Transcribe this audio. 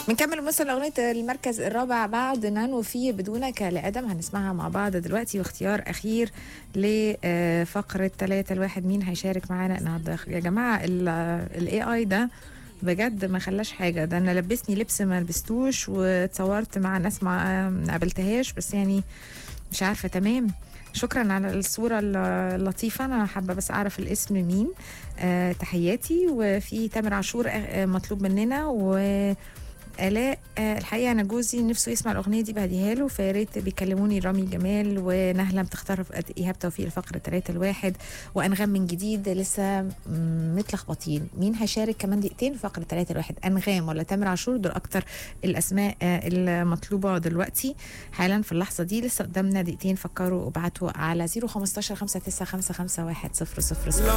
بنكمل مثلا اغنيه المركز الرابع بعد نانو في بدونك لادم هنسمعها مع بعض دلوقتي واختيار اخير لفقره ثلاثة الواحد مين هيشارك معانا النهارده يا جماعه الاي اي ده بجد ما خلاش حاجه ده انا لبسني لبس ما لبستوش واتصورت مع ناس ما ما قابلتهاش بس يعني مش عارفه تمام شكرا على الصورة اللطيفة أنا حابة بس أعرف الاسم مين آه تحياتي وفي تامر عاشور آه مطلوب مننا و آلاء آه الحقيقة أنا جوزي نفسه يسمع الأغنية دي بهديها له فيا ريت بيكلموني رامي جمال ونهلة بتختار إيهاب توفيق الفقرة 3 الواحد وأنغام من جديد لسه متلخبطين مين هيشارك كمان دقيقتين في فقرة 3 الواحد أنغام ولا تامر عاشور دول أكتر الأسماء آه المطلوبة دلوقتي حالا في اللحظة دي لسه قدامنا دقيقتين فكروا وابعتوا على 015 59551 000